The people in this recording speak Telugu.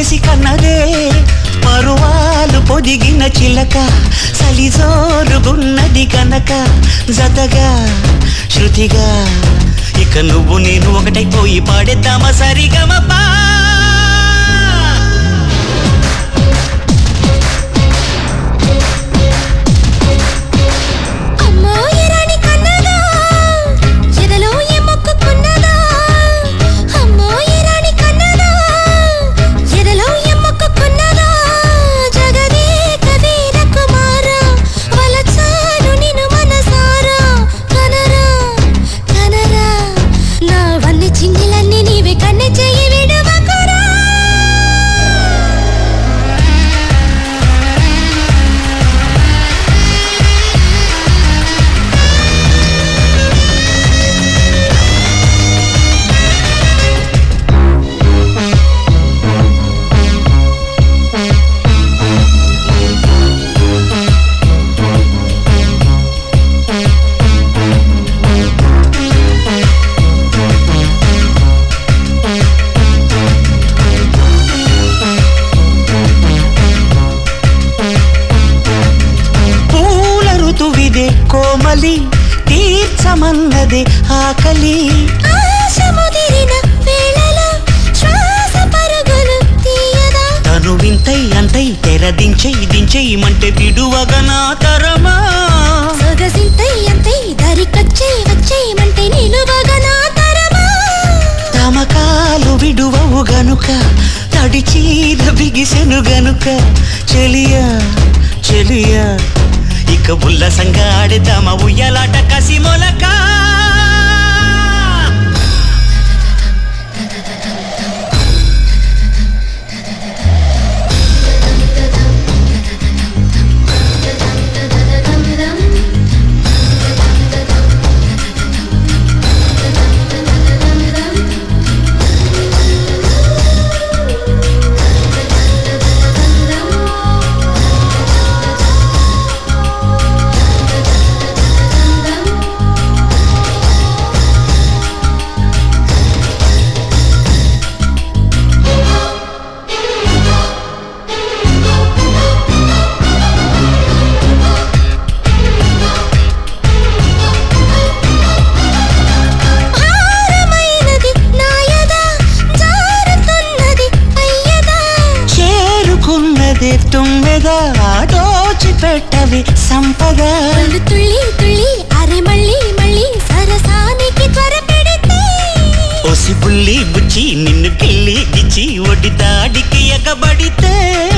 చేసి కన్నదే పరువాలు పొదిగిన చిలక సలిజోరుగున్నది కనుక జతగా శృతిగా ఇక నువ్వు నేను ఒకటైపోయి పాడేద్దామా సరిగమపా అమ్మో ఎరాని కన్నదా ఎదలో ఏ మొక్కుకున్నదా అమ్మో ఎరాని కన్నదా ఎదలో ఏ మొక్కుకున్నదా జగదేక వీర కుమార వలచాను నిన్ను మనసారా కనరా కనరా నా వన్ని చింగిలన్నీ నీవే కన్నె చెయ్యి విడవకురా పూల ఋతువిదే కోమలి తీర్చమన్నదే ఆకలి ఆశ ముదిరిన వేళలో శ్వాస పరుగులు తీయదా తను వింతై అంతై తెరదించై దించేయమంటే విడువగ నా తరమా సొగసింతై అంతై దరికొచ్చే వచ్చేయమంటే నిలువగా నా తరమా తమకాలు విడువవు గనుక తడి చీర బిగిసెను గనుక చెలియా చెలియా ఇక ఉల్లసంగా ఆడేద్దామా ఉయ్యలాట కసి మొలక భారమైనది నాయదా జారుతున్నది అయ్యదా చేరుకున్నదే తుమ్మెదా దోచి పెట్టవి సంపద ఒళ్ళు తుళ్ళి తుళ్ళి అరే మళ్ళీ మళ్ళీ సరసానికి త్వర పెడితే ఒసి బుల్లి బుచ్చి నిన్ను కిల్లి గిచ్చి ఒడి దాడికి ఎగబడితే